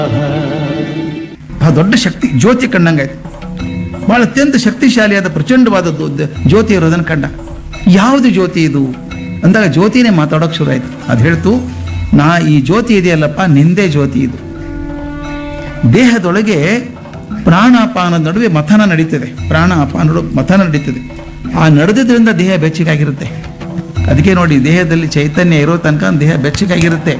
ಬಹಳ ದೊಡ್ಡ ಶಕ್ತಿ ಜ್ಯೋತಿ ಕಂಡಂಗಾಯ್ತು ಬಹಳ ಅತ್ಯಂತ ಶಕ್ತಿಶಾಲಿಯಾದ ಪ್ರಚಂಡವಾದದ್ದು ದ- ಜ್ಯೋತಿ ಇರೋದನ್ನು ಕಂಡ ಯಾವುದು ಜ್ಯೋತಿ ಇದು ಅಂದಾಗ ಜ್ಯೋತಿನೇ ಮಾತಾಡೋಕೆ ಶುರು ಆಯ್ತು ಅದು ಹೇಳ್ತು ನಾ ಈ ಜ್ಯೋತಿ ಇದೆಯಲ್ಲಪ್ಪ ನಿಂದೇ ಜ್ಯೋತಿ ಇದು ದೇಹದೊಳಗೆ ಪ್ರಾಣಾಪಾನ ನಡುವೆ ಮಥನ ನಡೀತದೆ ಪ್ರಾಣ ಅಪಾನ ನಡುವೆ ಮಥನ ನಡೀತದೆ ಆ ನಡೆದಿದ್ರಿಂದ ದೇಹ ಬೆಚ್ಚಗಾಗಿರುತ್ತೆ ಅದಕ್ಕೆ ನೋಡಿ ದೇಹದಲ್ಲಿ ಚೈತನ್ಯ ಇರೋ ತನಕ ದೇಹ ಬೆಚ್ಚಗಾಗಿರುತ್ತೆ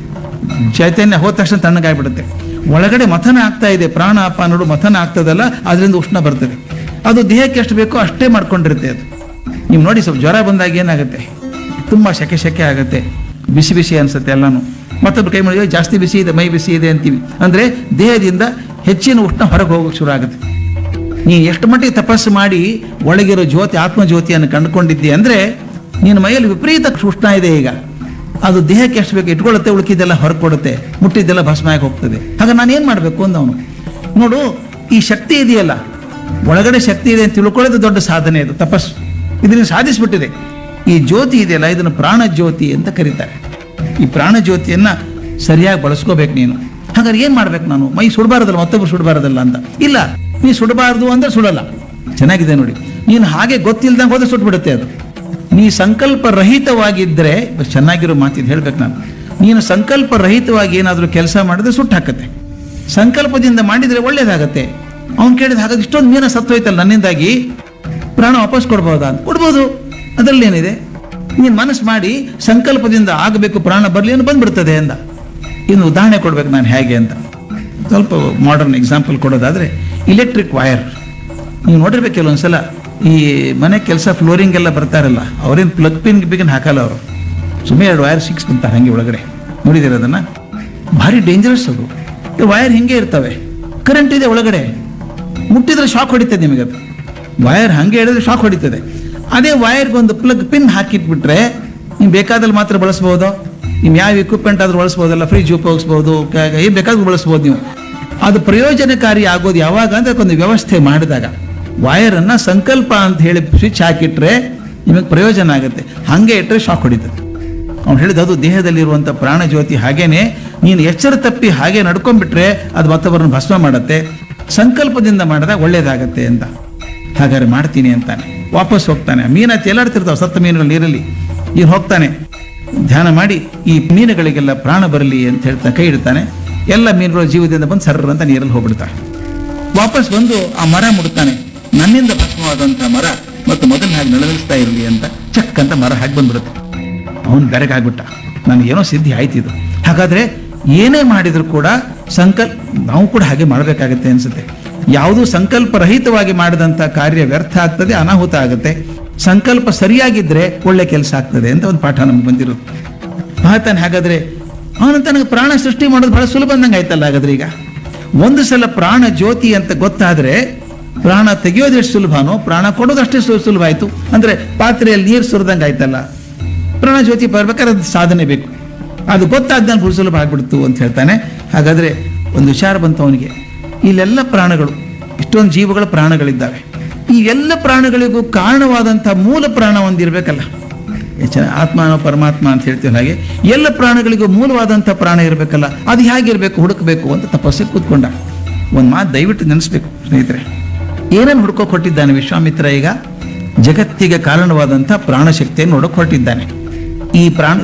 ಚೈತನ್ಯ ಹೋದ ತಕ್ಷಣ ತಣ್ಣಗಾಗ್ಬಿಡುತ್ತೆ ಒಳಗಡೆ ಮಥನ ಆಗ್ತಾ ಇದೆ ಪ್ರಾಣ ಅಪಾನ ನಡು ಮಥನ ಆಗ್ತದಲ್ಲ ಅದರಿಂದ ಉಷ್ಣ ಬರ್ತದೆ ಅದು ದೇಹಕ್ಕೆ ಎಷ್ಟು ಬೇಕೋ ಅಷ್ಟೇ ಮಾಡ್ಕೊಂಡಿರುತ್ತೆ ಅದು ನೀವು ನೋಡಿ ಸ್ವಲ್ಪ ಜ್ವರ ಬಂದಾಗ ಏನಾಗುತ್ತೆ ತುಂಬ ಸೆಕೆ ಸೆಕೆ ಆಗುತ್ತೆ ಬಿಸಿ ಬಿಸಿ ಅನ್ಸುತ್ತೆ ಎಲ್ಲಾನು ಮತ್ತೊಬ್ಬರು ಕೈ ಮಾಡಿದ್ರೆ ಜಾಸ್ತಿ ಬಿಸಿ ಇದೆ ಮೈ ಬಿಸಿ ಇದೆ ಅಂತೀವಿ ಅಂದರೆ ದೇಹದಿಂದ ಹೆಚ್ಚಿನ ಉಷ್ಣ ಹೊರಗೆ ಹೋಗೋಕೆ ಶುರು ಆಗುತ್ತೆ ನೀನು ಎಷ್ಟು ಮಟ್ಟಿಗೆ ತಪಸ್ಸು ಮಾಡಿ ಒಳಗಿರೋ ಜ್ಯೋತಿ ಆತ್ಮಜ್ಯೋತಿಯನ್ನು ಕಂಡುಕೊಂಡಿದ್ದಿ ಅಂದರೆ ನಿನ್ನ ಮೈಯಲ್ಲಿ ವಿಪರೀತ ಉಷ್ಣ ಇದೆ ಈಗ ಅದು ದೇಹಕ್ಕೆ ಎಷ್ಟು ಬೇಕು ಇಟ್ಕೊಳ್ಳುತ್ತೆ ಉಳುಕಿದ್ದೆಲ್ಲ ಹೊರಗೆ ಕೊಡುತ್ತೆ ಮುಟ್ಟಿದ್ದೆಲ್ಲ ಭಸ್ಮ ಆಗಿ ಹೋಗ್ತದೆ ಆಗ ನಾನು ಏನು ಮಾಡಬೇಕು ಅಂದವನು ನೋಡು ಈ ಶಕ್ತಿ ಇದೆಯಲ್ಲ ಒಳಗಡೆ ಶಕ್ತಿ ಇದೆ ಅಂತ ತಿಳ್ಕೊಳ್ಳೋದು ದೊಡ್ಡ ಸಾಧನೆ ಇದು ತಪಸ್ಸು ಇದನ್ನು ಸಾಧಿಸ್ಬಿಟ್ಟಿದೆ ಈ ಜ್ಯೋತಿ ಇದೆಯಲ್ಲ ಇದನ್ನು ಪ್ರಾಣ ಜ್ಯೋತಿ ಅಂತ ಕರೀತಾರೆ ಈ ಪ್ರಾಣ ಜ್ಯೋತಿಯನ್ನ ಸರಿಯಾಗಿ ಬಳಸ್ಕೋಬೇಕು ನೀನು ಹಾಗಾದ್ರೆ ಏನು ಮಾಡ್ಬೇಕು ನಾನು ಮೈ ಸುಡಬಾರದಲ್ಲ ಮತ್ತೊಬ್ಬರು ಸುಡಬಾರದಲ್ಲ ಅಂತ ಇಲ್ಲ ನೀ ಸುಡಬಾರ್ದು ಅಂದ್ರೆ ಸುಡಲ್ಲ ಚೆನ್ನಾಗಿದೆ ನೋಡಿ ನೀನು ಹಾಗೆ ಗೊತ್ತಿಲ್ದಂಗೆ ಹೋದ್ರೆ ಸುಟ್ಬಿಡುತ್ತೆ ಅದು ನೀ ಸಂಕಲ್ಪ ರಹಿತವಾಗಿದ್ದರೆ ಚೆನ್ನಾಗಿರೋ ಮಾತಿದ್ದು ಹೇಳ್ಬೇಕು ನಾನು ನೀನು ಸಂಕಲ್ಪ ರಹಿತವಾಗಿ ಏನಾದರೂ ಕೆಲಸ ಮಾಡಿದ್ರೆ ಸುಟ್ಟು ಹಾಕತ್ತೆ ಸಂಕಲ್ಪದಿಂದ ಮಾಡಿದರೆ ಒಳ್ಳೇದಾಗತ್ತೆ ಅವ್ನು ಕೇಳಿದ ಹಾಗಾದ್ರೆ ಇಷ್ಟೊಂದು ಮೀನ ಸತ್ತೋಯ್ತಲ್ಲ ನನ್ನಿಂದಾಗಿ ಪ್ರಾಣ ವಾಪಸ್ ಕೊಡ್ಬೋದಾ ಅಂತ ಕೊಡ್ಬೋದು ಅದರಲ್ಲಿ ಏನಿದೆ ನೀನು ಮನಸ್ಸು ಮಾಡಿ ಸಂಕಲ್ಪದಿಂದ ಆಗಬೇಕು ಪ್ರಾಣ ಬರಲಿ ಏನು ಬಂದ್ಬಿಡ್ತದೆ ಅಂದ ಇನ್ನು ಉದಾಹರಣೆ ಕೊಡ್ಬೇಕು ನಾನು ಹೇಗೆ ಅಂತ ಸ್ವಲ್ಪ ಮಾಡರ್ನ್ ಎಕ್ಸಾಂಪಲ್ ಕೊಡೋದಾದ್ರೆ ಇಲೆಕ್ಟ್ರಿಕ್ ವೈರ್ ನೀವು ನೋಡಿರ್ಬೇಕು ಕೆಲವೊಂದ್ಸಲ ಈ ಮನೆ ಕೆಲಸ ಫ್ಲೋರಿಂಗ್ ಎಲ್ಲ ಬರ್ತಾರಲ್ಲ ಅವ್ರೇನು ಪ್ಲಗ್ ಪಿನ್ ಬಿಗಿನ್ ಹಾಕಲ್ಲ ಅವರು ಸುಮ್ಮನೆ ಎರಡು ವೈರ್ ಸಿಕ್ಸ್ ಬಿಡ್ತಾರೆ ಹಂಗೆ ಒಳಗಡೆ ನೋಡಿದ್ದೀರ ಅದನ್ನ ಭಾರಿ ಡೇಂಜರಸ್ ಅದು ಈ ವೈರ್ ಹಿಂಗೆ ಇರ್ತವೆ ಕರೆಂಟ್ ಇದೆ ಒಳಗಡೆ ಮುಟ್ಟಿದ್ರೆ ಶಾಕ್ ಹೊಡಿತದೆ ನಿಮಗೆ ಅದು ವೈರ್ ಹಂಗೆ ಹೇಳಿದ್ರೆ ಶಾಕ್ ಹೊಡಿತದೆ ಅದೇ ವೈರ್ಗೆ ಒಂದು ಪ್ಲಗ್ ಪಿನ್ ಹಾಕಿಟ್ಬಿಟ್ರೆ ನೀವು ಬೇಕಾದಲ್ಲಿ ಮಾತ್ರ ಬಳಸ್ಬೋದು ನೀವು ಯಾವ ಇಕ್ವಿಪ್ಮೆಂಟ್ ಆದ್ರೂ ಬಳಸ್ಬೋದಲ್ಲ ಫ್ರಿಜ್ ಉಪಯೋಗಿಸ್ಬೋದು ಏನು ಬೇಕಾದ್ರೂ ಬಳಸ್ಬೋದು ನೀವು ಅದು ಪ್ರಯೋಜನಕಾರಿ ಆಗೋದು ಯಾವಾಗ ಅಂದ್ರೆ ಒಂದು ವ್ಯವಸ್ಥೆ ಮಾಡಿದಾಗ ವೈರನ್ನು ಸಂಕಲ್ಪ ಅಂತ ಹೇಳಿ ಸ್ವಿಚ್ ಹಾಕಿಟ್ರೆ ನಿಮಗೆ ಪ್ರಯೋಜನ ಆಗುತ್ತೆ ಹಾಗೆ ಇಟ್ಟರೆ ಶಾಕ್ ಹೊಡಿತದೆ ಅವ್ನು ಹೇಳಿದ ಅದು ದೇಹದಲ್ಲಿರುವಂಥ ಪ್ರಾಣ ಜ್ಯೋತಿ ಹಾಗೇನೆ ನೀನು ಎಚ್ಚರ ತಪ್ಪಿ ಹಾಗೆ ನಡ್ಕೊಂಡ್ಬಿಟ್ರೆ ಅದು ಮತ್ತೊಬ್ಬರನ್ನು ಭಸ್ಮ ಮಾಡುತ್ತೆ ಸಂಕಲ್ಪದಿಂದ ಮಾಡಿದಾಗ ಒಳ್ಳೇದಾಗತ್ತೆ ಅಂತ ಹಾಗಾದ್ರೆ ಮಾಡ್ತೀನಿ ಅಂತಾನೆ ವಾಪಸ್ ಹೋಗ್ತಾನೆ ಮೀನ ತೇಲಾಡ್ತಿರ್ತಾವೆ ಸತ್ತ ಮೀನುಗಳು ನೀರಲ್ಲಿ ಈಗ ಹೋಗ್ತಾನೆ ಧ್ಯಾನ ಮಾಡಿ ಈ ಮೀನುಗಳಿಗೆಲ್ಲ ಪ್ರಾಣ ಬರಲಿ ಅಂತ ಹೇಳ್ತಾನೆ ಕೈ ಇಡ್ತಾನೆ ಎಲ್ಲ ಮೀನುಗಳು ಜೀವದಿಂದ ಬಂದು ಸರ್ರ ಅಂತ ನೀರಲ್ಲಿ ಹೋಗ್ಬಿಡ್ತಾನೆ ವಾಪಸ್ ಬಂದು ಆ ಮರ ಮುಡ್ತಾನೆ ನನ್ನಿಂದ ಭಸ್ಮವಾದಂಥ ಮರ ಮತ್ತು ಮೊದಲು ಹಾಗೆ ನಳಗಿಸ್ತಾ ಇರಲಿ ಅಂತ ಚಕ್ ಅಂತ ಮರ ಹಾಗೆ ಬಂದ್ಬಿಡುತ್ತೆ ಅವನು ಬೆರಗಾಗ್ಬಿಟ್ಟ ನನಗೇನೋ ಸಿದ್ಧಿ ಆಯ್ತಿದು ಹಾಗಾದ್ರೆ ಏನೇ ಮಾಡಿದ್ರು ಕೂಡ ಸಂಕಲ್ಪ ನಾವು ಕೂಡ ಹಾಗೆ ಮಾಡಬೇಕಾಗತ್ತೆ ಅನ್ಸುತ್ತೆ ಯಾವುದೂ ಸಂಕಲ್ಪ ರಹಿತವಾಗಿ ಮಾಡಿದಂಥ ಕಾರ್ಯ ವ್ಯರ್ಥ ಆಗ್ತದೆ ಅನಾಹುತ ಆಗುತ್ತೆ ಸಂಕಲ್ಪ ಸರಿಯಾಗಿದ್ರೆ ಒಳ್ಳೆ ಕೆಲಸ ಆಗ್ತದೆ ಅಂತ ಒಂದು ಪಾಠ ನಮ್ಗೆ ಬಂದಿರೋದು ಮಹಾತಾನೆ ಹಾಗಾದ್ರೆ ಅವನು ತನಗೆ ಪ್ರಾಣ ಸೃಷ್ಟಿ ಮಾಡೋದು ಬಹಳ ಸುಲಭ ಅಂದಂಗೆ ಆಯ್ತಲ್ಲ ಹಾಗಾದ್ರೆ ಈಗ ಒಂದು ಸಲ ಪ್ರಾಣ ಜ್ಯೋತಿ ಅಂತ ಗೊತ್ತಾದ್ರೆ ಪ್ರಾಣ ತೆಗೆಯೋದು ಎಷ್ಟು ಸುಲಭನೋ ಪ್ರಾಣ ಕೊಡೋದು ಅಷ್ಟೇ ಸು- ಸುಲಭ ಆಯ್ತು ಅಂದ್ರೆ ಪಾತ್ರೆಯಲ್ಲಿ ನೀರು ಸುರಿದಂಗೆ ಆಯ್ತಲ್ಲ ಪ್ರಾಣ ಜ್ಯೋತಿ ಬರ್ಬೇಕಾದ್ರೆ ಅದು ಸಾಧನೆ ಬೇಕು ಅದು ಗೊತ್ತಾದ್ಮೇಲೆ ಬಹಳ ಸುಲಭ ಆಗ್ಬಿಡ್ತು ಅಂತ ಹೇಳ್ತಾನೆ ಹಾಗಾದ್ರೆ ಒಂದು ವಿಚಾರ ಬಂತು ಅವನಿಗೆ ಇಲ್ಲೆಲ್ಲ ಪ್ರಾಣಗಳು ಇಷ್ಟೊಂದು ಜೀವಗಳ ಪ್ರಾಣಗಳಿದ್ದಾವೆ ಈ ಎಲ್ಲ ಪ್ರಾಣಗಳಿಗೂ ಕಾರಣವಾದಂಥ ಮೂಲ ಪ್ರಾಣ ಒಂದಿರಬೇಕಲ್ಲ ಹೆಚ್ಚಿನ ಆತ್ಮನೋ ಪರಮಾತ್ಮ ಅಂತ ಹೇಳ್ತೀವಿ ಹಾಗೆ ಎಲ್ಲ ಪ್ರಾಣಗಳಿಗೂ ಮೂಲವಾದಂಥ ಪ್ರಾಣ ಇರಬೇಕಲ್ಲ ಅದು ಹೇಗಿರಬೇಕು ಹುಡುಕಬೇಕು ಅಂತ ತಪಸ್ಸಿಗೆ ಕೂತ್ಕೊಂಡ ಒಂದು ಮಾತು ದಯವಿಟ್ಟು ನೆನೆಸ್ಬೇಕು ಸ್ನೇಹಿತರೆ ಏನೇನು ಹುಡ್ಕೋಕ್ ಹೊಟ್ಟಿದ್ದಾನೆ ವಿಶ್ವಾಮಿತ್ರ ಈಗ ಜಗತ್ತಿಗೆ ಕಾರಣವಾದಂಥ ಪ್ರಾಣಶಕ್ತಿಯನ್ನು ನೋಡೋಕೆ ಹೊರಟಿದ್ದಾನೆ ಈ ಪ್ರಾಣ